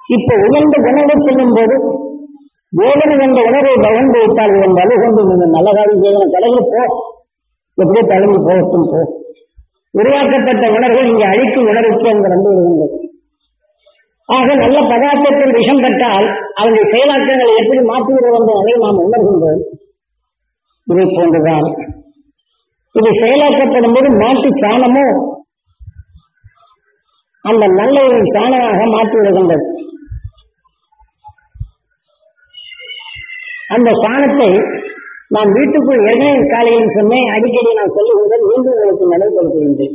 இப்ப உயர்ந்த உணவு செல்லும் போது வேதனை என்ற உணர்வை வளர்ந்து விட்டால் இதன் வலு கொண்டு நீங்கள் நல்ல காரியம் செய்யணும் கடையில் போ எப்படியோ தலைமை போகட்டும் போ உருவாக்கப்பட்ட உணர்வுகள் இங்கே அழிக்கும் உணர்வுக்கு அங்கு வந்து விடுகின்றது ஆக நல்ல பதார்த்தத்தில் விஷம் கட்டால் அவருடைய செயலாக்கங்களை எப்படி மாற்றுகிறது என்ற நிலையை நாம் உணர்கின்றோம் இதை போன்றுதான் இது செயலாக்கப்படும் போது மாட்டு சாணமோ அந்த நல்ல ஒரு சாணமாக மாற்றி விடுகின்றது அந்த சாணத்தை நான் வீட்டுக்குள் ஏற்கனவே காலையில் சொன்னேன் அடிக்கடி நான் சொல்லுகின்றேன் மீண்டும் உங்களுக்கு நினைவுபடுத்துகின்றேன்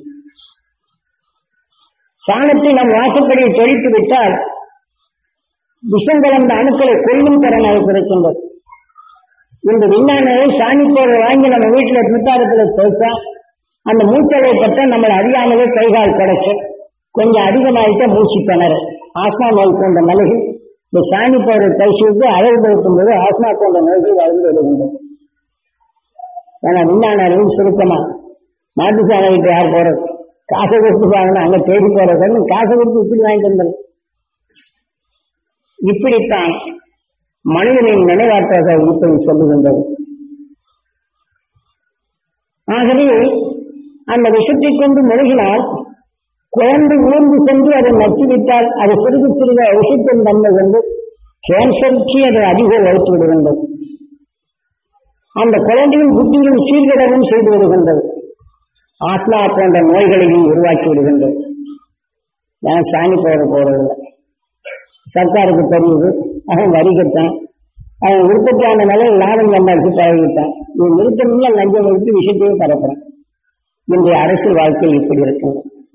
சாணத்தை நம் வாசப்படியை தொழித்து விட்டால் விஷம் கலந்த அணுக்களை கொல்லும் திறன் அது கிடைக்கின்றது இந்த விஞ்ஞானத்தை சாணிப்போரை வாங்கி நம்ம வீட்டில் சுத்தாரத்தில் தேய்ச்சா அந்த மூச்சலை பட்ட நம்மளை அறியாமலே கைகால் கிடைக்கும் கொஞ்சம் அதிகமாயிட்ட மூச்சு திணறு ஆஸ்மா நோய் போன்ற நிலைகள் இந்த சாணி பவுடரை தைச்சுவிட்டு அளவு படுத்தும் போது ஆஸ்மா போன்ற நோய்கள் வளர்ந்து வருகின்றது ஏன்னா விஞ்ஞான அறிவு சுருக்கமா மாட்டு சாணி வீட்டு யார் போறது காசை கொடுத்து வாங்கினா அங்க தேடி போறது காசை கொடுத்து இப்படி வாங்கிட்டு வந்தது இப்படித்தான் மனிதனின் நினைவாற்றக இப்படி சொல்லுகின்றது ஆகவே அந்த விஷத்தை கொண்டு முழுகினால் குழந்தை ஊர்ந்து சென்று அதை நச்சுவிட்டால் அது சிறிது சிறிது விஷத்தின் தன்மை கொண்டு கேன்சருக்கு அதை அதிக வளர்த்து விடுகின்றது அந்த குழந்தையின் புத்தியும் சீர்கிடவும் செய்து விடுகின்றது ஆத்மா போன்ற நோய்களையும் உருவாக்கி விடுகின்றது நான் சாணி போட போறதில்லை சர்க்காருக்கு தெரியுது அவன் வரி கட்டான் அவன் உற்பத்தியான நிலையில் லாபம் சம்பாதிச்சு பழகிட்டான் நீ நிறுத்தமில்ல லஞ்சம் வைத்து விஷயத்தையும் பரப்புறான் இன்றைய அரசியல் வாழ்க்கை இப்படி இருக்கு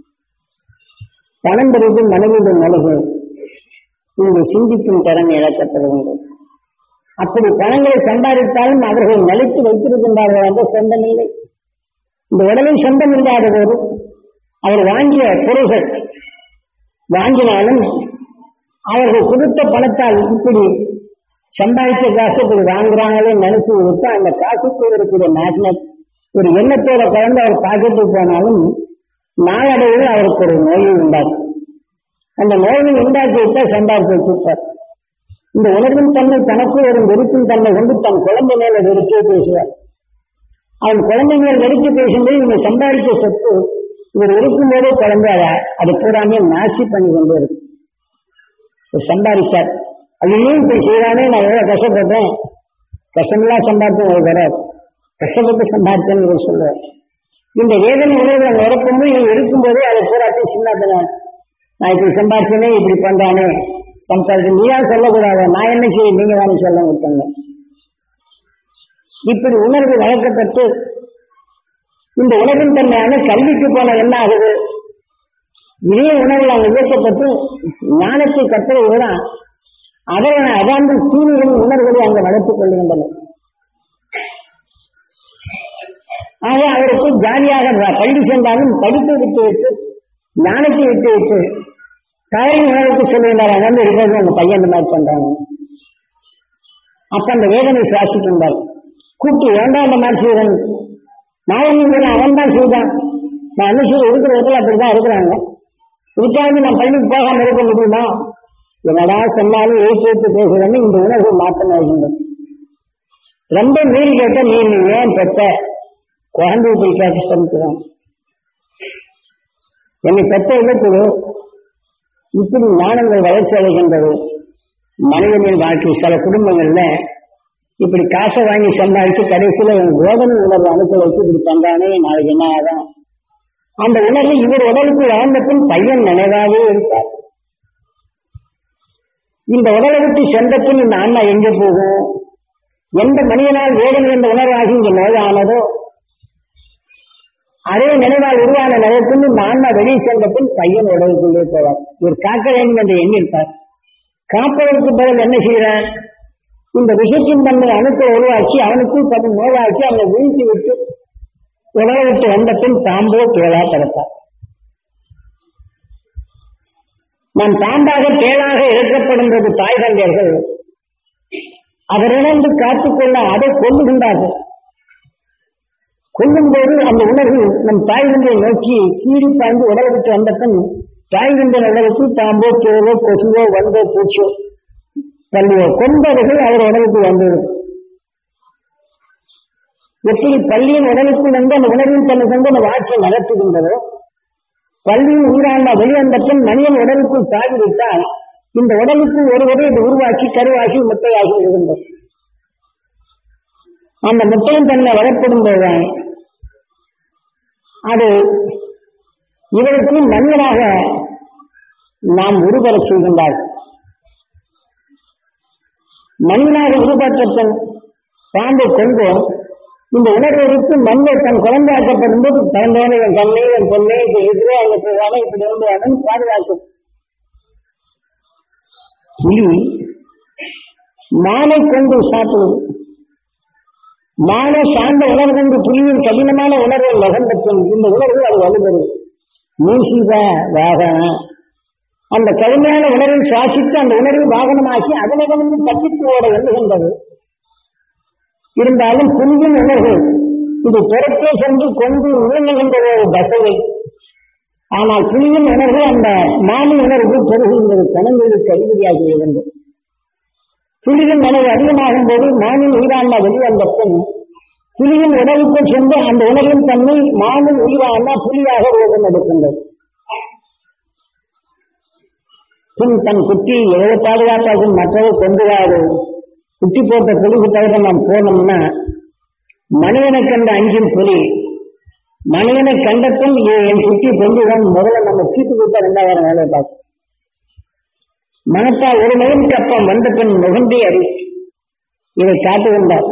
பணம் பெறுவது மனைவியுடைய நிலைகள் இங்கு சிந்திக்கும் திறன் இழக்கப்படுகின்றது அப்படி பணங்களை சம்பாதித்தாலும் அவர்கள் நிலைத்து வைத்திருக்கின்றார்கள் என்ற சொந்தம் இல்லை இந்த உடலில் சொந்தம் இல்லாத போது அவர் வாங்கிய பொருள்கள் வாங்கினாலும் அவர்கள் கொடுத்த பணத்தால் இப்படி சம்பாதித்த காசு இப்படி வாங்குறாங்களே நினைச்சு விட்டு அந்த காசுக்கு இருக்கக்கூடிய மேக்னெட் ஒரு எண்ணத்தோட கலந்து அவர் பாக்கெட்டுக்கு போனாலும் நாளடைவில் அவருக்கு ஒரு நோயை உண்டாக்கும் அந்த நோயை உண்டாக்கி விட்டால் சம்பாதிச்சு வச்சிருப்பார் இந்த உணர்வின் தன்மை தனக்குள் ஒரு வெறுப்பின் தன்மை கொண்டு தன் குழந்தை மேல வெறுப்பே பேசுவார் அவன் குழந்தை மேல் வெறுப்பு பேசும்போது இவங்க சம்பாதிக்க சொத்து இவர் இருக்கும் போதே குழந்தை அதை அது பூராமே நாசி பண்ணி கொண்டே இருக்கும் சம்பாதிச்சார் அதுலேயும் இப்படி செய்யறானே நான் எவ்வளவு கஷ்டப்படுறேன் கஷ்டமெல்லாம் சம்பாதித்தேன் ஒரு தடவை கஷ்டப்பட்டு சம்பாதித்தேன்னு இவர் சொல்லுவார் இந்த வேதனை உணர்வு அங்கே இறக்கும்போது இவன் இருக்கும்போதே அதை பூராட்டி சின்னத்தின நான் இப்படி சம்பாதிச்சேனே இப்படி பண்றானே சம்சாரிச்சு நீ தான் சொல்லக்கூடாது நான் என்ன செய்ய நீங்க தானே சொல்ல விட்டாங்க இப்படி உணர்வு வளர்க்கப்பட்டு இந்த உணர்வின் தன்மையான கல்விக்கு போன என்ன ஆகுது இதே உணர்வில் அங்கு இயக்கப்பட்டு ஞானத்தை கற்பதை அதை அதாண்டு தீனிகளின் உணர்வுகளை அங்கு வளர்த்துக் கொள்கின்றன ஆக அவருக்கு ஜாலியாக பள்ளி சென்றாலும் படிப்பை விட்டு விட்டு ஞானத்தை விட்டு விட்டு தவறின் உணர்வுக்கு சொல்லுகின்றார் அங்கே இருக்கிறது உங்க பையன் இந்த மாதிரி பண்றாங்க அப்ப அந்த வேதனை சுவாசிக்கின்றார் கூப்பிட்டு வேண்டாம் அந்த மாதிரி செய்யறேன் நான் என்ன அவன் தான் செய்தான் நான் என்ன செய்ய இருக்கிற இடத்துல அப்படிதான் இருக்கிறாங்க இதுக்காக நான் பள்ளிக்கு போகாம இருக்க முடியுமா என்னடா சொன்னாலும் ஏற்று பேசுறேன்னு இந்த உணர்வு மாற்றம் ஆகின்றது ரொம்ப மீறி கேட்ட நீ நீ ஏன் பெத்த குழந்தை போய் கேட்க சொல்லிக்கிறோம் என்னை பெத்த இடத்துல இப்படி ஞானங்கள் வளர்ச்சி அடைகின்றது மனிதனின் வாழ்க்கை சில குடும்பங்கள்ல இப்படி காசை வாங்கி சம்பாதிச்சு கடைசியில வேதனை உணர்வு அனுப்ப வச்சு இப்படி பண்றானே நாளைக்கு என்ன ஆகும் அந்த உணர்வு இவர் உடலுக்கு வாழ்ந்த பின் பையன் நினைவாகவே இருப்பார் இந்த உடலை விட்டு சென்ற பின் இந்த ஆன்மா எங்க போகும் எந்த மனிதனால் வேதனை என்ற உணர்வாகி இங்க நோயானதோ அதே நினைவால் உருவான நிலையத்தில் இந்த ஆன்மா வெளியே சென்ற பின் பையன் உடலுக்குள்ளே போவார் இவர் காக்க வேண்டும் என்று எண்ணிருப்பார் காப்பதற்கு பதில் என்ன செய்கிறார் இந்த விஷத்தின் தன்மை அணுக்களை உருவாக்கி அவனுக்குள் தன்னை நோயாக்கி அவனை வீழ்த்தி விட்டு உடலை விட்டு வந்த பின் தாம்போ தேளா பிறப்பார் நான் தாண்டாக தேளாக இறக்கப்படும் போது தாய் தந்தையர்கள் அதனிடந்து காத்துக்கொள்ள அதை கொல்லுகின்றார்கள் கொல்லும் போது அந்த உணர்வு நம் தாய் தந்தையை நோக்கி சீறி பாய்ந்து உடலை விட்டு வந்த பின் தாய்கின்ற உடலுக்கு பாம்போ தேவோ கொசுவோ வந்தோ பூச்சோ பள்ளியோ கொண்டவர்கள் அவர் உடலுக்கு வந்துவிடும் எப்படி பள்ளியின் உடலுக்குள் வந்து அந்த உணர்வின் தன்னை கொண்டு அந்த வாழ்க்கை நடத்துகின்றதோ பள்ளியின் உயிரான வெளிவந்தப்பின் மனிதன் உடலுக்குள் தாகிவிட்டால் இந்த உடலுக்கு ஒருவரை இது உருவாக்கி கருவாகி முட்டையாகி விடுகின்றது அந்த முட்டையின் தன்னை வளர்ப்படும் போதுதான் அது இவருக்கு மனிதனாக நாம் உருவரச் செய்கின்றார் மனிதனாக உருவாக்கப்பட்ட பாம்பை கொண்டோம் இந்த உணர்வுக்கு மண்ணை தன் குழந்தையாக்கப்படும் போது தந்தோனை என் கண்ணை என் பொண்ணை இதுவே அங்க போவாங்க இப்படி வந்து அதன் பாதுகாக்கும் புலி மானை கொண்டு சாப்பிடுவது மானை சார்ந்த உணர்வு கொண்டு புலியின் கடினமான உணர்வை நகர்ந்தற்றும் இந்த உணர்வு அது வலுப்பெறும் மூசிக வாகனம் அந்த கடுமையான உணர்வை சுவாசித்து அந்த உணர்வை வாகனமாக்கி அதனை வந்து தப்பித்து ஓட எண்ணுகின்றது இருந்தாலும் புலியின் உணர்வு இது புறத்தே சென்று கொண்டு உணர்கின்ற ஒரு தசையை ஆனால் புலியின் உணர்வு அந்த மானி உணர்வு பெருகுகின்றது கணங்களுக்கு அறிகுறியாகி வேண்டும் புலியின் உணர்வு அதிகமாகும் போது மானின் உயிரான வெளிவந்த பின் புலியின் உணவுக்குள் சென்று அந்த உணர்வின் தன்மை மானின் உயிரான புலியாக ரூபம் எடுக்கின்றது பின் தன் குட்டி எவ்வளவு பாதுகாப்பாகும் மற்றவை கொண்டுவாரு குட்டி போட்ட புலிக்கு தவிர நாம் போனோம்னா மனிதனை கண்ட அஞ்சும் புலி மனிதனை கண்டப்பின் என் குட்டி கொண்டுதான் முதல்ல நம்ம தீட்டு கொடுத்தா ரெண்டாயிரம் வேலையை பார்க்கும் மனத்தால் ஒரு மகன் கப்பம் வந்த பின் முகந்தே அறி இதை காட்டுகின்றார்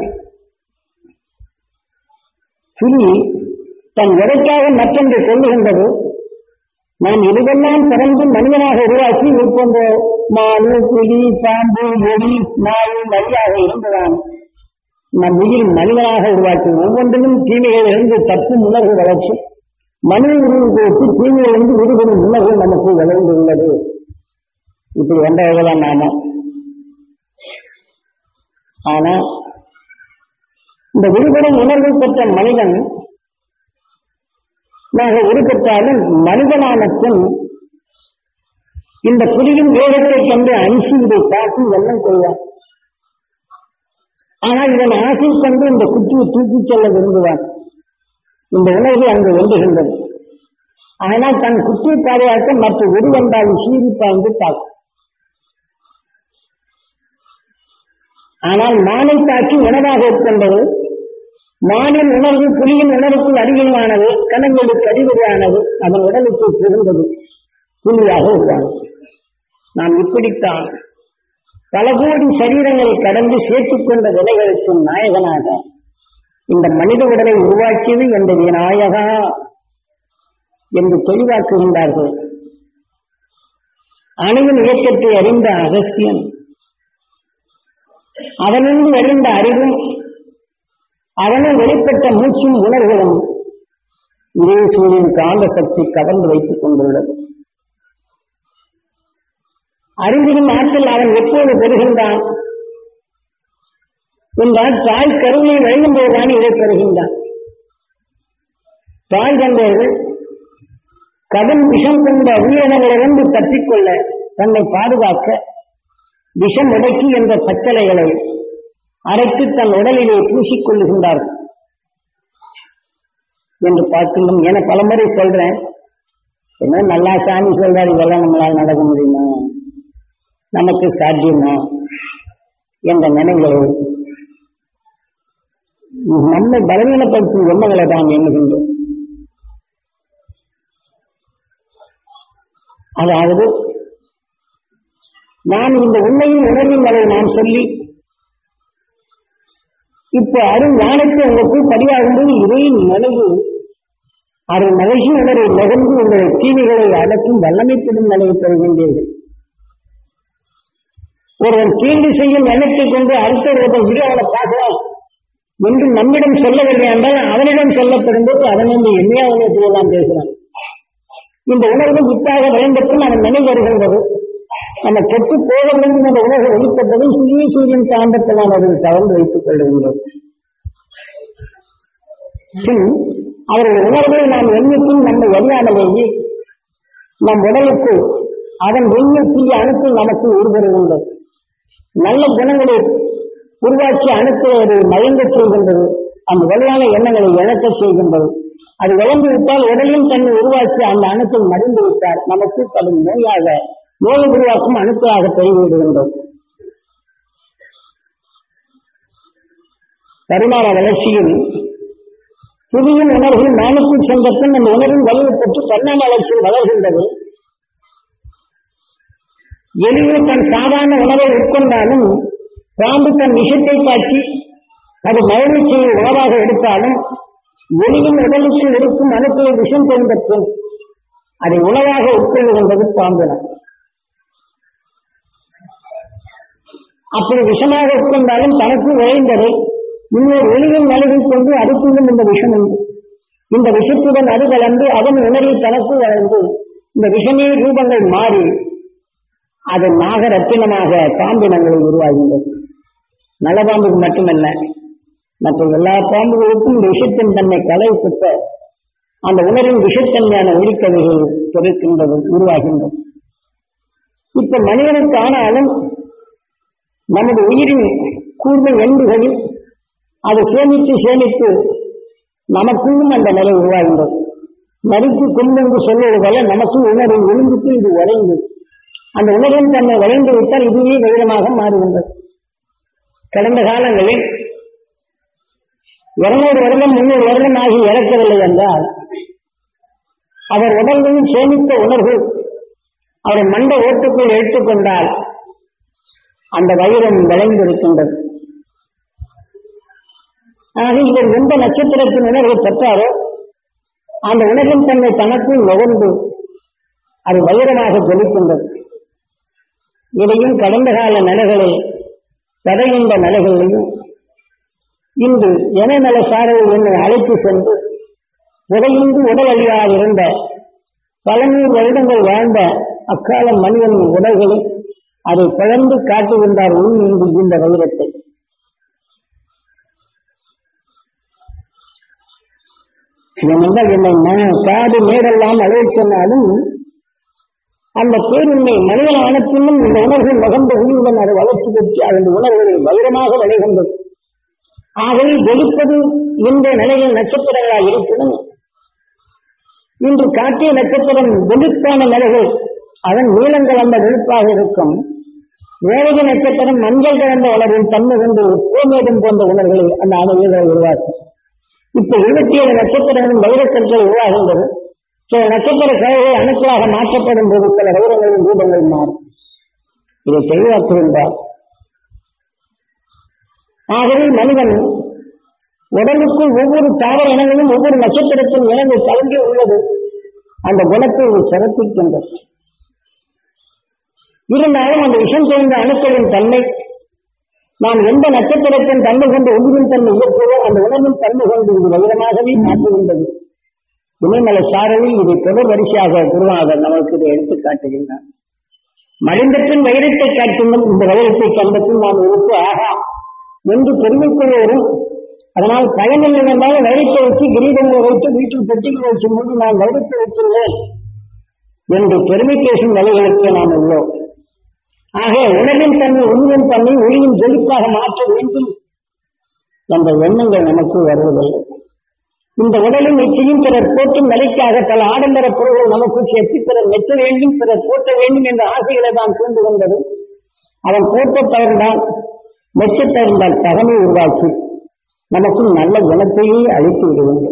புலி தன் உரைக்காக மற்றொன்றை கொள்ளுகின்றது நாம் இதுவெல்லாம் பிறந்து மனிதனாக உருவாக்கி இப்போன்ற மானு புலி பாம்பு எலி நாய் நரியாக இருந்துதான் நம் உயிர் மனிதனாக உருவாக்கி ஒவ்வொன்றிலும் தீமைகள் இருந்து தப்பும் உணர்வு வளர்ச்சி மனித உணர்வுக்கு வச்சு தீமையிலிருந்து விடுபடும் உணர்வு நமக்கு விளைந்துள்ளது இப்படி வந்தவர்களாம் நாம ஆனா இந்த விடுபடும் உணர்வு பெற்ற மனிதன் நாங்கள் உருப்பெற்றாலும் மனிதனான பின் இந்த புலியின் வேகத்தை கண்டு அஞ்சு இதை பார்த்து எண்ணம் கொள்வான் ஆனால் இதன் ஆசை கொண்டு இந்த குட்டியை தூக்கிச் செல்ல விரும்புவான் இந்த உணர்வு அங்கு வெல்லுகின்றது ஆனால் தன் குட்டியை பாதுகாக்க மற்ற உருவந்தால் சீறி பாய்ந்து தாக்கும் ஆனால் மானை தாக்கி உணவாக உட்கொண்டது மானின் உணர்வு புலியின் உணர்வுக்கு அதிகமானது கணங்களுக்கு அதிபதியானது அதன் உடலுக்கு புகுந்தது புலியாக உருவானது நாம் இப்படித்தான் பல கோடி சரீரங்களை கடந்து சேர்த்துக் கொண்ட விலைகளுக்கு நாயகனாக இந்த மனித உடலை உருவாக்கியது என்ற விநாயகா என்று தெளிவாக்குகின்றார்கள் அணுவின் இயக்கத்தை அறிந்த அவசியம் அவனிருந்து அறிந்த அறிவும் அவனில் வெளிப்பட்ட மூச்சும் உணர்வுகளும் இதே சூழலின் காந்த சக்தி கவர்ந்து வைத்துக் கொண்டுள்ளது அறிவிலும் ஆற்றல் அவன் எப்போது பெறுகின்றான் என்றால் தாய் கருவியை வழங்கும் போதுதான் இதை பெறுகின்றான் தாய் தந்தையர்கள் கடன் விஷம் கொண்ட உயிரினங்களிலிருந்து தப்பிக்கொள்ள தன்னை பாதுகாக்க விஷம் உடைக்கி என்ற பச்சளைகளை அரைத்து தன் உடலிலே பூசிக்கொள்ளுகின்றார்கள் என்று பார்க்கின்றோம் என பலமுறை சொல்றேன் என்ன நல்லா சாமி சொல்றாரு இதெல்லாம் நம்மளால் நடக்க முடியுமா நமக்கு சாத்தியமா என்ற நினைவுகளை நம்மை பலவீனப்படுத்தும் எண்ணங்களை தான் எண்ணுகின்றோம் அதாவது நான் இந்த உண்மையின் உணர்வுகளை நாம் சொல்லி இப்போ அருள் ஞானத்தை உங்களுக்கு பதிவாகும்போது இதை நினைவு அருள் மகிழ்ச்சி உணர்வை நகர்ந்து உங்கள் தீமைகளை அடக்கும் வல்லமைப்படும் நிலையை பெறுகின்றீர்கள் ஒருவன் தீங்கு செய்யும் எண்ணத்தை கொண்டு அடுத்த ஒருவன் விட அவனை பார்க்கலாம் என்று நம்மிடம் சொல்லவில்லை என்றால் அவனிடம் சொல்லப்படும் போது அவன் வந்து என்னையா அவனை எல்லாம் பேசுறான் இந்த உணர்வு வித்தாக விளைந்தப்பின் அவன் நினைவு வருகின்றது நம்ம கெட்டு போக வேண்டும் என்ற உணர்வு வெளிப்பட்டதும் சிறிய சூரியன் காந்தத்தில் நான் அதில் கவர்ந்து வைத்துக் கொள்கின்றோம் பின் அவருடைய உணர்வை நாம் எண்ணிக்கும் நம்மை அறியாமலேயே நம் உடலுக்கு அதன் வெண்ணில் தீய அணுக்கள் நமக்கு உருவருகின்றது நல்ல குணங்களை உருவாக்கி அணுக்களை அது மயங்க செய்கின்றது அந்த வலுவான எண்ணங்களை இழக்க செய்கின்றது அது இழந்து விட்டால் உடலில் தன்னை உருவாக்கி அந்த அணுக்கள் மடிந்து விட்டால் நமக்கு கடும் நோயாக நோயை உருவாக்கும் அணுக்களாக பெருகிவிடுகின்றது வருமான வளர்ச்சியில் புதியும் உணர்வுகள் மானுக்குள் சென்றபின் அந்த உணர்வின் வலுவை பெற்று பரிணாம வளர்ச்சியில் வளர்கின்றது எலிவு தன் சாதாரண உணவை உட்கொண்டாலும் பாம்பு தன் விஷத்தை காட்சி அது மகிழ்ச்சியை உணவாக எடுத்தாலும் எலியின் உடலுக்குள் இருக்கும் அணுக்களை விஷம் தெரிந்த பின் அதை உணவாக உட்கொள்ளுகின்றது பாம்பினம் அப்படி விஷமாக உட்கொண்டாலும் தனக்கு விளைந்ததை இன்னொரு ஒளியின் நழுவிக் கொண்டு அதுக்குள்ளும் இந்த விஷம் உண்டு இந்த விஷத்துடன் அது கலந்து அதன் உணர்வை தனக்கு வளர்ந்து இந்த விஷமே ரூபங்கள் மாறி அது நாகரத்தினமாக பாம்பினங்களை உருவாகின்றது நல்ல பாம்புக்கு மட்டுமல்ல மற்ற எல்லா பாம்புகளுக்கும் இந்த விஷத்தின் தன்மை கலை பெற்ற அந்த உணர்வின் விஷத்தன்மையான ஒளிக்கதைகள் பிறக்கின்றது உருவாகின்றது இப்ப மனிதனுக்கு ஆனாலும் நமது உயிரின் கூர்மை எண்புகளில் அதை சேமித்து சேமித்து நமக்குள்ளும் அந்த நிலை உருவாகின்றது நறுக்கு கொண்டு என்று சொல்வது போல நமக்கு உணர்வு விழுந்துட்டு இது உறைந்து அந்த உணர்வின் தன்னை வளைந்து விட்டால் இதுவே வைரமாக மாறுகின்றது கடந்த காலங்களில் இருநூறு வருடம் முன்னூறு வருடம் ஆகி இறக்கவில்லை என்றால் அவர் உடலில் சேமித்த உணர்வு அவர் மண்ட ஓட்டுக்குள் எடுத்துக்கொண்டால் அந்த வைரம் விளைந்திருக்கின்றது ஆக இவர் எந்த நட்சத்திரத்தின் உணர்வை பெற்றாரோ அந்த உணர்வின் தன்னை தனக்குள் நுகர்ந்து அது வைரமாக ஜொலிக்கின்றது இதையும் கடந்த கால நிலைகளை தடைகின்ற நிலைகளையும் இன்று இனநல சாரல் என்னை அழைத்து சென்று உடையின்றி உடல் அழியாது இருந்த பல நூறு வருடங்கள் வாழ்ந்த அக்கால மனிதனின் உடல்களை அதை பிளந்து காட்டுகின்றார் உள் இன்று இந்த வைரத்தை ஏனென்றால் என்னை ம- காடு மேடெல்லாம் அழைச் சொன்னாலும் அந்த பேருண்மை மனிதன் ஆனத்திலும் இந்த உணர்வு நகர்ந்த உயிருடன் அது வளர்ச்சி பெற்று அந்த உணர்வுகளை வைரமாக விளைகின்றது ஆகவே வெடிப்பது இந்த நிலையில் நட்சத்திரங்களாக இருப்பினும் இன்று காட்டிய நட்சத்திரம் வெளுப்பான நிலைகள் அதன் நீளம் கலந்த வெளுப்பாக இருக்கும் வேலைக நட்சத்திரம் மஞ்சள் கலந்த வளரின் தன்மை கொண்டு கோமேதம் போன்ற உணர்வுகளை அந்த அணுகுகளை உருவாக்கும் இப்ப இருபத்தி ஏழு நட்சத்திரங்களின் வைரக்கற்கள் உருவாகின்றது சில நட்சத்திர கலைகள் அணுக்களாக மாற்றப்படும் போது சில வைரங்களின் ரூபங்கள் மாறும் இதை தெளிவாக்குகின்றார் ஆகவே மனிதன் உடலுக்குள் ஒவ்வொரு தாவர இனங்களும் ஒவ்வொரு நட்சத்திரத்தின் இனங்கள் கலங்கி உள்ளது அந்த குணத்தை இது சிறப்பிக்கின்றது இருந்தாலும் அந்த விஷம் சேர்ந்த அணுக்களின் தன்மை நாம் எந்த நட்சத்திரத்தின் தன்மை கொண்டு உயிரின் தன்மை இயக்குவதோ அந்த உணர்வின் தன்மை கொண்டு இது வைரமாகவே மாற்றுகின்றது இமயமலை சாரலில் இதை தொடர் வரிசையாக குருவாக நமக்கு இதை எடுத்து காட்டுகின்றார் மறைந்தபின் வைரத்தை காட்டுங்கள் இந்த வைரத்தை கண்டபின் நாம் இருப்பு ஆகா என்று பெருமைக்குரியவரும் அதனால் பயனில்லை என்றாலும் வைரத்தை வச்சு கிரீடங்களை வைத்து வீட்டில் பெட்டிகள் வச்சு மூடி நான் வைரத்தை வைத்துள்ளேன் என்று பெருமை பேசும் நிலைகளுக்கு நாம் உள்ளோம் ஆக உணவின் தன்மை உயிரின் தன்மை ஒளியின் ஜொலிப்பாக மாற்ற வேண்டும் என்ற எண்ணங்கள் நமக்கு வருவதில்லை இந்த உடலில் நிச்சயம் பிறர் போற்றும் நிலைக்காக பல ஆடம்பர பொருள்கள் நமக்கு சேர்த்து பிறர் மெச்ச வேண்டும் பிறர் போற்ற வேண்டும் என்ற ஆசைகளை தான் தூண்டு கொண்டது அவன் போற்ற தவறுந்தால் மெச்ச தவறுந்தால் தகமை உருவாக்கி நமக்கும் நல்ல குணத்தையே அளித்து விடுகின்றது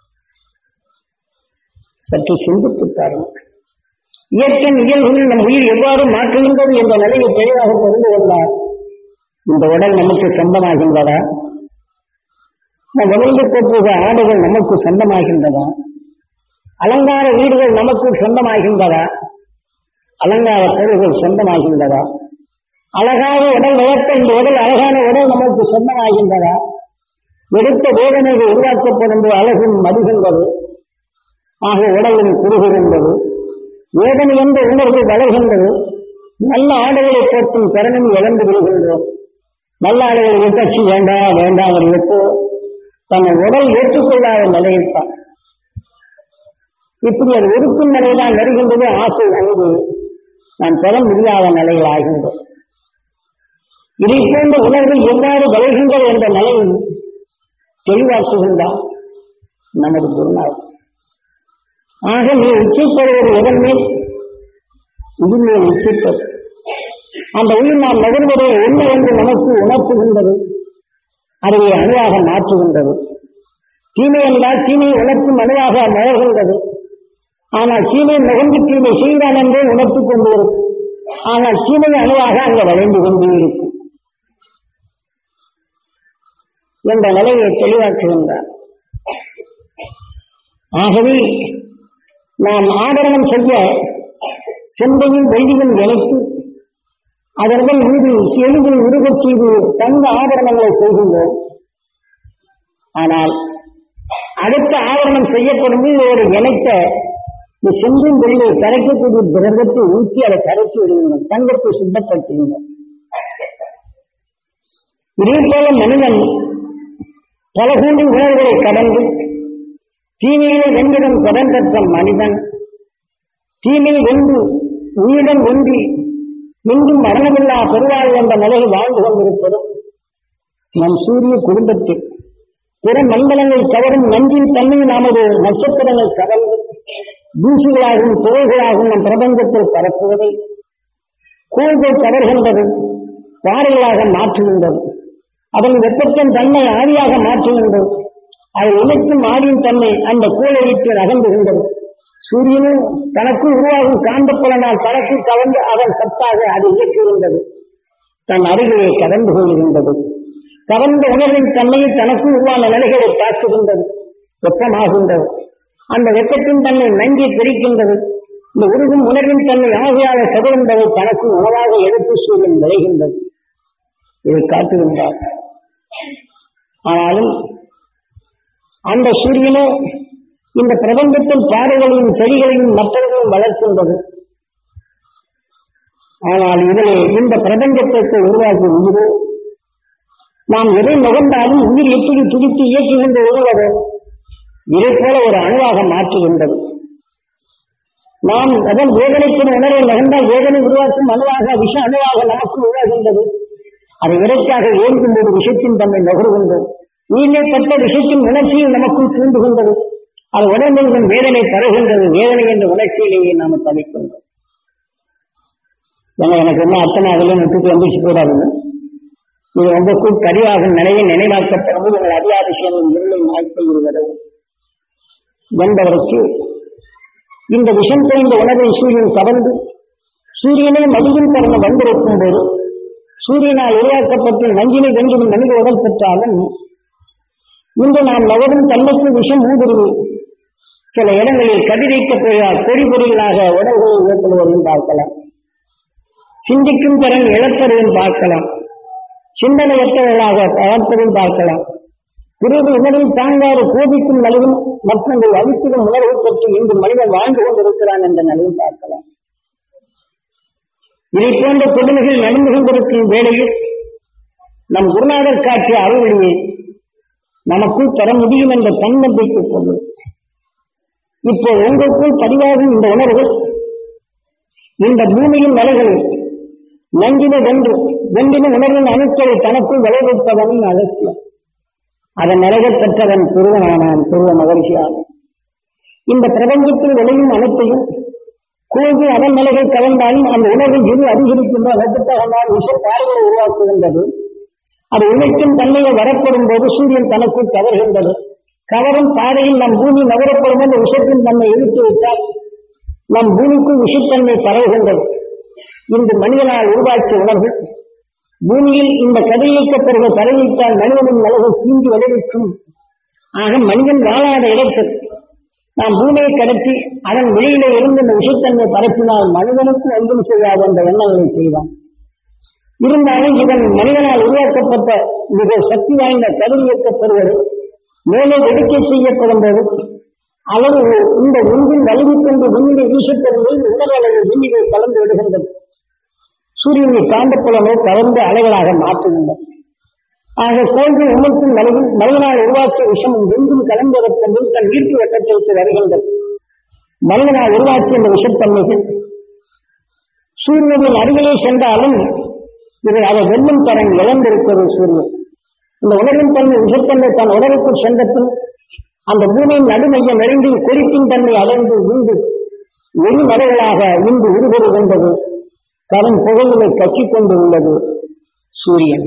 சற்று சிந்தித்து பாருங்கள் இயற்கையின் இயல்புகளில் நம் உயிர் எவ்வாறு மாற்றுகின்றது என்ற நிலையை தெளிவாக தெரிந்து கொண்டார் இந்த உடல் நமக்கு சொந்தமாகின்றதா நம் உடலில் போற்றுகிற ஆடைகள் நமக்கு சொந்தமாகின்றதா அலங்கார வீடுகள் நமக்கு சொந்தமாகின்றதா அலங்கார பொருள்கள் சொந்தமாகின்றதா அழகாக உடல் வளர்த்த இந்த உடல் அழகான உடல் நமக்கு சொந்தமாகின்றதா எடுத்த வேதனைகள் உருவாக்கப்படும் போது அழகும் மதிகின்றது ஆக உடலின் குறுகுகின்றது வேதனை என்ற உணர்வு வளர்கின்றது நல்ல ஆடைகளை போற்றும் திறனும் இழந்து விடுகின்றோம் நல்ல ஆடைகளை விட்டாச்சு வேண்டாம் வேண்டாம் ஒரு எப்போ தன்னை உடல் ஏற்றுக்கொள்ளாத நிலையில் தான் இப்படி அது ஒடுக்கும் நிலைதான் வருகின்றது ஆசை அங்கு நாம் பெற முடியாத நிலையில் ஆகின்றோம் இதை போன்ற உணர்வு எவ்வாறு விளைகின்றது என்ற நிலையில் தெளிவாக்குகின்றார் நமது குருநாள் ஆக நீ இச்சைப்படுவது எதன் மேல் உயிர் மேல் இச்சைப்பது அந்த உயிர் நாம் நகர்வதை என்ன என்று நமக்கு உணர்த்துகின்றது அதை அணுவாக மாற்றுகின்றது தீமை என்றால் தீமையை உணர்த்தும் அணுவாக நகர்கின்றது ஆனால் தீமை நுகர்ந்து தீமை செய்தான் என்றே உணர்த்திக் கொண்டு இருக்கும் ஆனால் தீமை அணுவாக அங்கே வளைந்து கொண்டே இருக்கும் என்ற நிலையை தெளிவாக்குகின்றார் ஆகவே நாம் ஆபரணம் செய்ய செம்பையும் வெள்ளியும் இணைத்து அதனுடன் மீது எளிதில் உருகச் செய்து தங்க ஆபரணங்களை செய்கின்றோம் ஆனால் அடுத்த ஆவரணம் செய்யப்படும் போது ஒரு இணைத்த இந்த செம்பும் வெள்ளியை கரைக்கக்கூடிய திரவத்தை ஊற்றி அதை கரைச்சி விடுகின்றோம் தங்கத்தை சுத்தப்படுத்துகின்றோம் இதே போல மனிதன் பல கூண்டி உணர்வுகளை கடந்து தீமையிலே வென்றிடும் கடன் பெற்ற மனிதன் தீமை வென்று உயிரிடம் ஒன்றி மீண்டும் மரணமில்லா பெருவாழ் என்ற நிலையில் வாழ்ந்து கொண்டிருப்பதும் நம் சூரிய குடும்பத்தில் பிற மண்டலங்கள் கவரும் நன்றின் தன்மை நமது நட்சத்திரங்கள் கவர்ந்து தூசிகளாகவும் துறைகளாகவும் நம் பிரபஞ்சத்தில் பரப்புவதை கோள்கள் கவர்கின்றது பாறைகளாக மாற்றுகின்றது அதன் வெப்பத்தின் தன்மை ஆவியாக மாற்றுகின்றது அதை இணைக்கும் ஆவியின் தன்மை அந்த கோளை விட்டு நகர்ந்துகின்றது சூரியனும் தனக்கு உருவாகும் காந்தப்புலனால் தனக்கு கலந்து அதன் சத்தாக அது இயக்குகின்றது தன் அருகிலே கடந்து கொள்கின்றது கவர்ந்த உணர்வின் தன்மையை தனக்கு உருவான நிலைகளை தாக்குகின்றது வெப்பமாகின்றது அந்த வெப்பத்தின் தன்மை நங்கி பிரிக்கின்றது இந்த உருகும் உணர்வின் தன்மை ஆகையாக சதுரந்ததை தனக்கு உணவாக எடுத்து சூரியன் விளைகின்றது இதை காட்டுகின்றார் ஆனாலும் அந்த சூரியனோ இந்த பிரபஞ்சத்தின் பாறைகளையும் செடிகளையும் மற்றவர்களும் வளர்க்கின்றது ஆனால் இதிலே இந்த பிரபஞ்சத்திற்கு உருவாக்கிய உயிரோ நாம் எதை நுகர்ந்தாலும் உயிர் எப்படி துடித்து இயக்குகின்ற உருவதோ இதை போல ஒரு அணுவாக மாற்றுகின்றது நாம் அதன் வேதனைக்கு உணர்வை நகர்ந்தால் வேதனை உருவாக்கும் அணுவாக விஷ அணுவாக நமக்கு உருவாகின்றது அதை இறைக்காக ஏங்கும் ஒரு விஷயத்தின் தன்மை நுகர்கின்றோம் உயிரிழப்பட்ட விஷயத்தின் உணர்ச்சியில் நமக்குள் தூண்டுகின்றது அது உடம்புடன் வேதனை தருகின்றது வேதனை என்ற உணர்ச்சியிலேயே நாம் தவிக்கின்றோம் ஏன்னா எனக்கு என்ன அத்தனை அதில் விட்டுட்டு வந்துச்சு போடாதுங்க இது உங்களுக்குள் கரியாகும் நிலையை நினைவாக்கப்படும் உங்கள் அதிகாதிசயம் இருளை நாய்ப்பை வருவது என்பதற்கு இந்த விஷம் தெரிந்த உணவை சூரியன் கவர்ந்து சூரியனை மதியின் தருணம் வந்திருக்கும் போது சூரியனால் உருவாக்கப்பட்டு நஞ்சினை வென்றிடும் மனித உடல் பெற்றாலும் இன்று நாம் நகரும் தன்மைக்கு விஷம் ஊடுருவி சில இடங்களில் கதிரைக்கப் போயால் பொறி பொறிகளாக உடல்களை ஏற்படுவதையும் பார்க்கலாம் சிந்திக்கும் திறன் இழப்பதையும் பார்க்கலாம் சிந்தனையற்றவர்களாக வளர்ப்பதையும் பார்க்கலாம் பிறகு உணர்வில் தாங்காத கோபிக்கும் நிலையும் மற்றவர்கள் அழித்திடும் உணர்வு பெற்று இன்று மனிதன் வாழ்ந்து கொண்டிருக்கிறான் என்ற நிலையும் பார்க்கலாம் இதை போன்ற கொடுமைகள் நடந்து கொண்டிருக்கும் வேளையில் நம் குருநாதர் காட்டிய அறுவழியை நமக்குள் தர முடியும் என்ற தன்னம்பிக்கை கொண்டு இப்போ உங்களுக்குள் பதிவாகும் இந்த உணர்வுகள் இந்த பூமியின் நிலைகளில் நஞ்சினை வென்று வென்றின உணர்வின் அணுக்களை தனக்குள் விளைவிப்பவன் அவசியம் அதன் நிலைகள் பெற்றவன் துருவனானான் துருவ மகிழ்ச்சியான் இந்த பிரபஞ்சத்தில் விளையும் அனைத்தையும் கோவில் அதன் நிலைகள் கலந்தாலும் அந்த உணர்வை இரு அதிகரிக்கின்ற வெப்பத்தகமான விஷ பாறைகளை உருவாக்குகின்றது அது உழைக்கும் தன்மையை வரப்படும் போது சூரியன் தனக்குள் கவர்கின்றது கவரும் பாதையில் நம் பூமி நகரப்படும் அந்த விஷத்தின் தன்மை இழுத்து விட்டால் நம் பூமிக்குள் விஷத்தன்மை பரவுகின்றது இன்று மனிதனால் உருவாக்கிய உணர்வு பூமியில் இந்த கதிரியக்கப்படுகிற பரவிட்டால் மனிதனின் நலவு தீங்கி விளைவிக்கும் ஆக மனிதன் வாழாத இடத்தில் நாம் பூமியை கடத்தி அதன் வெளியிலே இருந்து இந்த விஷத்தன்மை பரப்பினால் மனிதனுக்கு ஒன்றும் செய்யாது என்ற எண்ணங்களை செய்தான் இருந்தாலும் இதன் மனிதனால் உருவாக்கப்பட்ட மிக சக்தி வாய்ந்த கதிரியக்கப்படுவது மேலே வெடிக்கை செய்யப்படும் போது அளவு இந்த ஒன்றின் வலிமைக் கொண்டு விண்ணிலை வீசப்படும் போது உடல் அளவு விண்ணிலை கலந்து விடுகின்றது சூரியனை காந்தப்புலமோ கலந்து அலைகளாக மாற்றுகின்றன ஆக கோள்கள் உண்மைக்கும் நிலையில் மனிதனால் உருவாக்கிய விஷமும் எங்கும் கலந்ததற்கும் தன் ஈர்ப்பு வட்டத்திற்கு வருகின்றது மனிதனால் உருவாக்கிய இந்த விஷத்தன்மைகள் சூரியனின் அருகிலே சென்றாலும் இது அதை வெல்லும் தரம் இழந்திருக்கிறது சூரியன் இந்த உணர்வின் தன்மை விஷத்தன்மை தன் உடலுக்குள் சென்றபின் அந்த பூமியின் நடுமையம் நெருங்கி குறிப்பின் தன்மை அடைந்து உண்டு வெளிமறைகளாக இன்று உருவரு கொண்டது கரும் புகையிலை கட்சிக் கொண்டு உள்ளது சூரியன்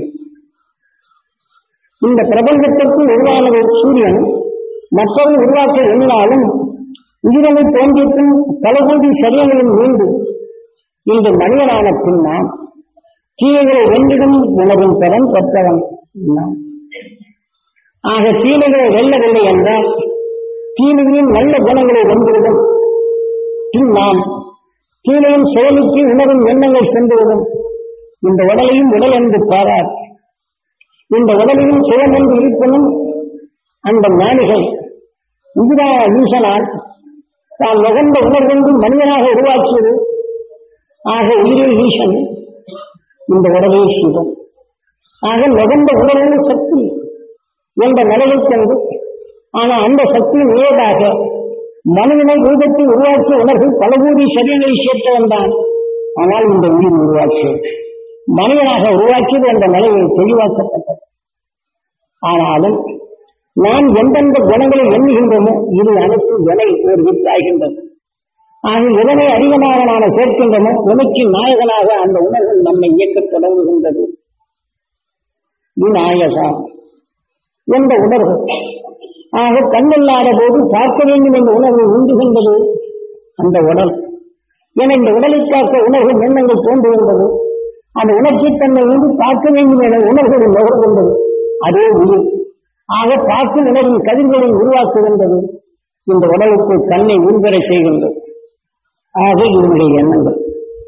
இந்த பிரபஞ்சத்திற்கு உருவானது சூரியன் மற்றவர்கள் உருவாக்க எண்ணினாலும் உயிரினை தோன்றியபின் பல கோடி சரியங்களும் மீண்டு இன்று மனிதனான பின் நாம் தீமைகளை வென்றிடும் உணரும் திறன் பெற்றவன் நாம் ஆக தீமைகளை வெல்லவில்லை என்றால் தீமையின் நல்ல குணங்களை வென்றுவிடும் பின் நாம் தீமையின் செயலுக்கு உணரும் எண்ணங்கள் சென்றுவிடும் இந்த உடலையும் உடல் என்று பாரார் இந்த உடலையும் சுயம் என்று இருப்பினும் அந்த ஞானிகள் இந்திரா ஈசனால் தான் நுகர்ந்த உணர்வென்று மனிதனாக உருவாக்கியது ஆக உயிரே ஈசன் இந்த உடலே சிவம் ஆக நுகர்ந்த உணர்வு சக்தி என்ற நிலையை கண்டு ஆனால் அந்த சக்தி நேராக மனிதனை ரூபத்தை உருவாக்கிய உணர்வு பல கோடி சரீரங்களை சேர்த்தவன் தான் ஆனால் இந்த உயிர் உருவாக்கியது மனிதனாக உருவாக்கியது என்ற நிலையை தெளிவாக்கப்பட்டது ஆனாலும் நாம் எந்தெந்த குணங்களை எண்ணுகின்றோமோ இது அனைத்து விலை ஒரு வித்தாகின்றது ஆக இதனை அதிகமாக நாம் சேர்க்கின்றனோ உனக்கு நாயகனாக அந்த உணர்வு நம்மை இயக்கத் தொடங்குகின்றது விநாயகா என்ற உணர்வு ஆக கண்ணில்லாத போது பார்க்க வேண்டும் என்ற உணர்வு உண்டுகின்றது அந்த உடல் என இந்த உடலை காக்க உணர்வு எண்ணங்கள் தோன்றுகின்றது அந்த உணர்ச்சித்தன்மை வந்து பார்க்க வேண்டும் என உணர்வுகள் நுகர்கின்றது அதே உயிர் ஆக பார்க்கும் உணர்வின் கதிர்களை உருவாக்குகின்றது இந்த உடலுக்கு கண்ணை உருவர செய்கின்றது ஆக இதனுடைய எண்ணங்கள்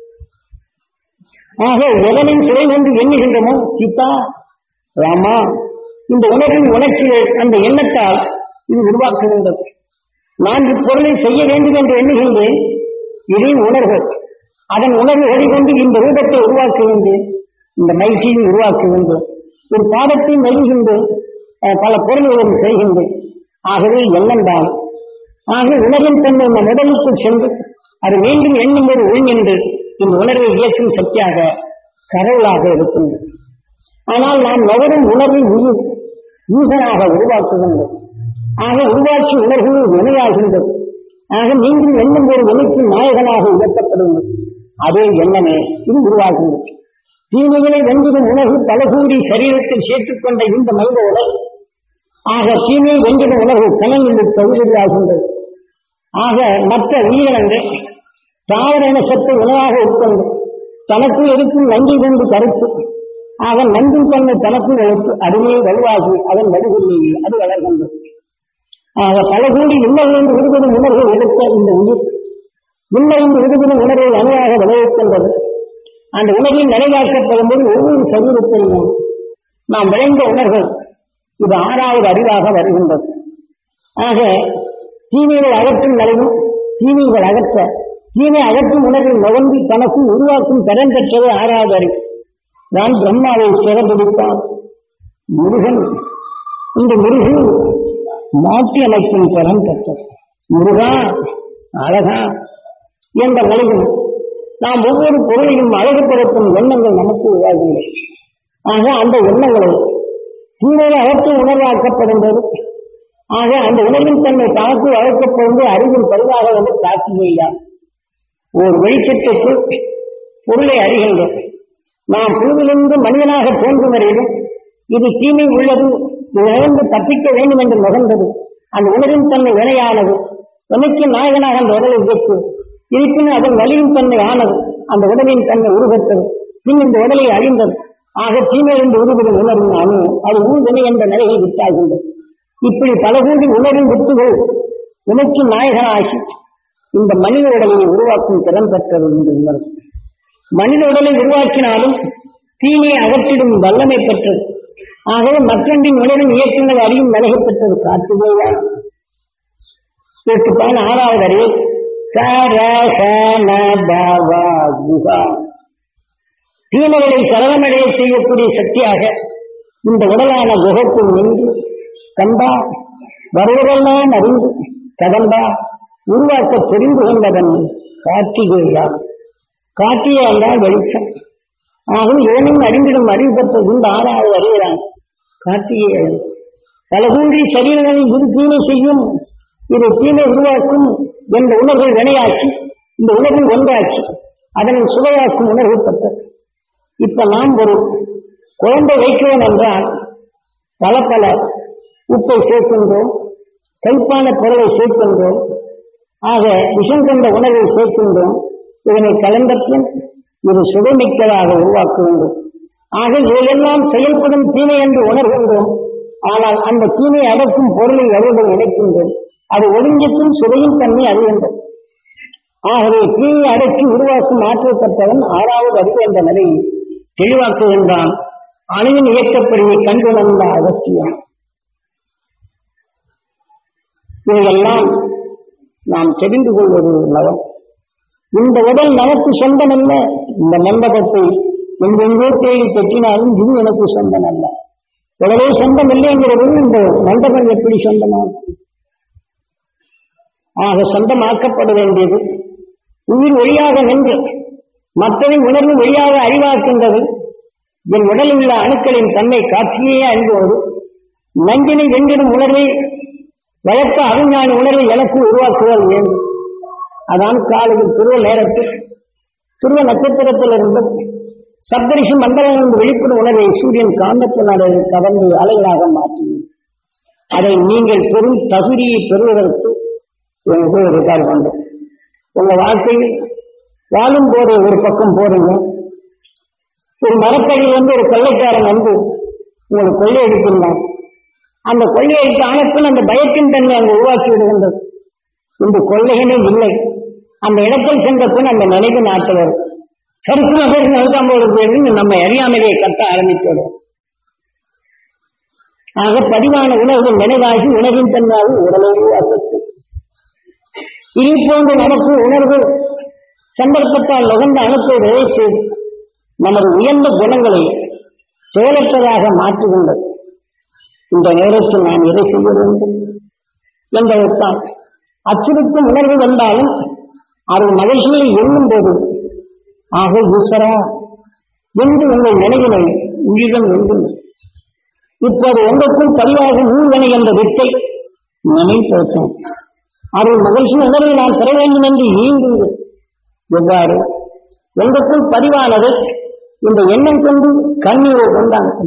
ஆக உடலின் துறை கொண்டு எண்ணுகின்றமோ சீதா ராமா இந்த உணர்வின் உணர்ச்சிகள் அந்த எண்ணத்தால் இது உருவாக்குகின்றது நான் இப்பொருளை செய்ய வேண்டும் என்று எண்ணுகின்றேன் இதே உணர்வு அதன் உணர்வு வெளிக்கொண்டு இந்த ரூபத்தை உருவாக்குகின்றேன் இந்த மகிழ்ச்சியை உருவாக்குகின்றேன் ஒரு பாடத்தை நல்கின்றேன் பல பொருள்களும் செய்கின்றேன் ஆகவே எண்ணந்தான் ஆக உணர்வின் தன்மை நம் உடலுக்குள் சென்று அது மீண்டும் எண்ணும் ஒரு உள் என்று இந்த உணர்வை இயக்கும் சக்தியாக கடவுளாக இருக்கின்றது ஆனால் நாம் நகரும் உணர்வை உயிர் ஈசனாக உருவாக்குகின்றோம் ஆக உருவாக்கி உணர்வு வினையாகின்றது ஆக மீண்டும் எண்ணும் ஒரு வினைக்கு நாயகனாக உயர்த்தப்படுகிறது அதே எண்ணமே இது உருவாகின்றது தீமைகளை வென்றிடும் உணர்வு பலகூடி சரீரத்தில் சேர்த்துக் கொண்ட இந்த மனித உடல் ஆக தீமையை வென்றிடும் உணர்வு கணங்களில் தகுதியாகின்றது ஆக மற்ற உயிரினங்கள் தாவர இனசத்தை உணவாக உட்கொண்டு தனக்குள் இருக்கும் நன்றி கொண்டு கருத்து ஆக நன்றின் தன்மை தனக்குள் எழுத்து அதுவே வலுவாகி அதன் வலுவில்லையே அது வளர்கின்றது ஆக பல கோடி இல்லை என்று விடுபடும் உணர்வை எடுத்த இந்த உயிர் இல்லை என்று விடுபடும் உணர்வை அணுவாக விளைவிக்கின்றது அந்த உணர்வில் நிறைவாக்கப்படும் போது ஒவ்வொரு சரீரத்திலும் நாம் விளைந்த உணர்வு இது ஆறாவது அறிவாக வருகின்றது ஆக தீமைகள் அகற்றும் நிலையும் தீமைகள் அகற்ற தீமை அகற்றும் உணர்வில் நுகர்ந்து தனக்கு உருவாக்கும் திறன் பெற்றது ஆறாவது அறிவு நான் பிரம்மாவை சிறப்பிடித்தான் முருகன் இந்த முருகன் மாற்றி அமைக்கும் திறன் பெற்றது முருகா அழகா என்ற நிலையில் நாம் ஒவ்வொரு பொருளையும் அழகுபடுத்தும் எண்ணங்கள் நமக்கு உருவாகின்றன ஆக அந்த எண்ணங்களை தீமையை அகற்றும் உணர்வாக்கப்படும் போது ஆக அந்த உணர்வின் தன்மை தனக்கு வளர்க்கப்படுவது அறிவின் பருவாக வந்து காட்சியார் ஒரு வெளிச்சத்துக்கு பொருளை அறிகின்றோம் நாம் புழுவிலிருந்து மனிதனாக தோன்றும் வரையிலும் இது தீமை உள்ளது இதிலிருந்து தப்பிக்க வேண்டும் என்று நுகர்ந்தது அந்த உணர்வின் தன்மை வினையானது எனக்கு நாயகனாக அந்த உடலை இயக்கு இருப்பினும் அதன் வலியின் தன்மை ஆனது அந்த உடலின் தன்மை உருவத்தது பின் இந்த உடலை அழிந்தது ஆக தீமையிலிருந்து உருவிடும் உணர்வின் அணு அது ஊழ்வினை என்ற நிலையை விட்டாகின்றது இப்படி பல கோடி உணர்வின் வித்துகள் உனக்கு நாயகனாகி இந்த மனித உடலை உருவாக்கும் திறன் பெற்றது என்று உணர்வு மனித உடலை உருவாக்கினாலும் தீமையை அகற்றிடும் வல்லமை பெற்றது ஆகவே மற்றொன்றின் உணர்வின் இயக்கங்கள் அறியும் நிலையை பெற்றது காட்டுகைதான் எட்டுப்பான் ஆறாவது அறிவு குகா தீமைகளை சரவணடைய செய்யக்கூடிய சக்தியாக இந்த உடலான குகைக்குள் நின்று கண்டா வருவதெல்லாம் அறிந்து கதந்தா உருவாக்க தெரிந்து கொண்டவன் கார்த்திகேயா கார்த்திகை என்றால் வெளிச்சம் ஆகும் இவனும் அறிந்திடும் அறிவு பெற்ற இந்த ஆறாவது அறிகிறான் கார்த்திகேயன் பல கூறி சரீரங்களில் இது தீமை செய்யும் இது தீமை உருவாக்கும் என்ற உணர்வை வினையாக்கி இந்த உணர்வை ஒன்றாக்கி அதனை சுவையாக்கும் உணர்வு பெற்றது இப்ப நாம் ஒரு குழந்தை வைக்கிறோம் என்றால் பல பல உப்பை சேர்க்கின்றோம் கைப்பான பொருளை சேர்க்கின்றோம் ஆக விஷம் கொண்ட உணவை சேர்க்கின்றோம் இதனை கலந்தப்பின் இது சுவைமிக்கதாக உருவாக்க வேண்டும் ஆக இவையெல்லாம் செயல்படும் தீமை என்று உணர்கின்றோம் ஆனால் அந்த தீமை அடக்கும் பொருளை அவர்கள் நினைக்கின்றோம் அது ஒழுங்கிக்கும் சுவையின் தன்மை அறிகின்றது ஆகவே தீயை அடக்கி உருவாக்கும் ஆற்றப்பட்டவன் ஆறாவது அறிவு என்ற நிலையை தெளிவாக்குகின்றான் அணுவின் இயக்கப்படியை கண்டுணர்ந்த அவசியம் இதையெல்லாம் நாம் தெரிந்து கொள்வது நலம் இந்த உடல் நமக்கு சொந்தமல்ல இந்த மண்டபத்தை எங்கெங்கோ தேடி பெற்றினாலும் இது எனக்கு சொந்தம் அல்ல உடலே சொந்தம் இல்லைங்கிறது இந்த மண்டபம் எப்படி சொந்தமாகும் ஆக சொந்தமாக்கப்பட வேண்டியது உயிர் ஒளியாக நின்று மற்றவை உணர்வு ஒளியாக அறிவாக்கின்றது என் உடலில் உள்ள அணுக்களின் தன்மை காட்சியே அறிவோடு நஞ்சினை வென்றிடும் உணர்வை வளர்த்த அறிஞான உணர்வை எனக்கு உருவாக்குதல் வேண்டும் அதான் காலையில் துருவ நேரத்தில் துருவ நட்சத்திரத்தில் இருந்து சப்தரிஷி மண்டலம் வெளிப்படும் உணர்வை சூரியன் காந்தத்தினால் கவர்ந்து அலைகளாக மாற்றியும் அதை நீங்கள் பெரும் தகுதியை பெறுவதற்கு எனக்கு ஒரு கால் வேண்டும் உங்க வாழ்க்கையில் வாழும் போது ஒரு பக்கம் போறீங்க ஒரு மரத்தடியில் வந்து ஒரு கொள்ளைக்காரன் வந்து உங்களுக்கு கொள்ளை அடிக்கின்றான் அந்த கொள்ளையடிக்க ஆனப்பின் அந்த பயத்தின் தன்மை அங்கு உருவாக்கி விடுகின்றது இந்த கொள்ளைகளே இல்லை அந்த இடத்தில் சென்ற பின் அந்த நினைவு நாட்டு வரும் சறுக்கு நகர் நல்காம்போது போயிருந்து நம்ம அறியாமலே கத்த ஆரம்பித்துவிடும் ஆக பதிவான உணர்வு நினைவாகி உணவின் தன்மையாக உடலோடு அசத்து இது போன்ற நமக்கு உணர்வு சந்தர்ப்பத்தால் நுகர்ந்த அணுக்கை விளைச்சு நமது உயர்ந்த குணங்களை செயலற்றதாக மாற்றுகின்றது இந்த நேரத்தில் நாம் எதை செய்ய வேண்டும் என்பதைத்தான் அச்சுறுத்தும் உணர்வு வந்தாலும் அது மகிழ்ச்சியை எண்ணும் போது ஆக ஈஸ்வரா என்று உங்கள் நினைவினை உயிரிடம் வேண்டும் இப்போது உங்களுக்குள் பதிவாக ஊர்வனை என்ற வித்தை நினைப்போம் அது மகிழ்ச்சி உணர்வை நான் பெற வேண்டும் என்று ஈங்குது எவ்வாறு உங்களுக்குள் பதிவானது இந்த எண்ணம் கொண்டு கண்ணீரை கொண்டான்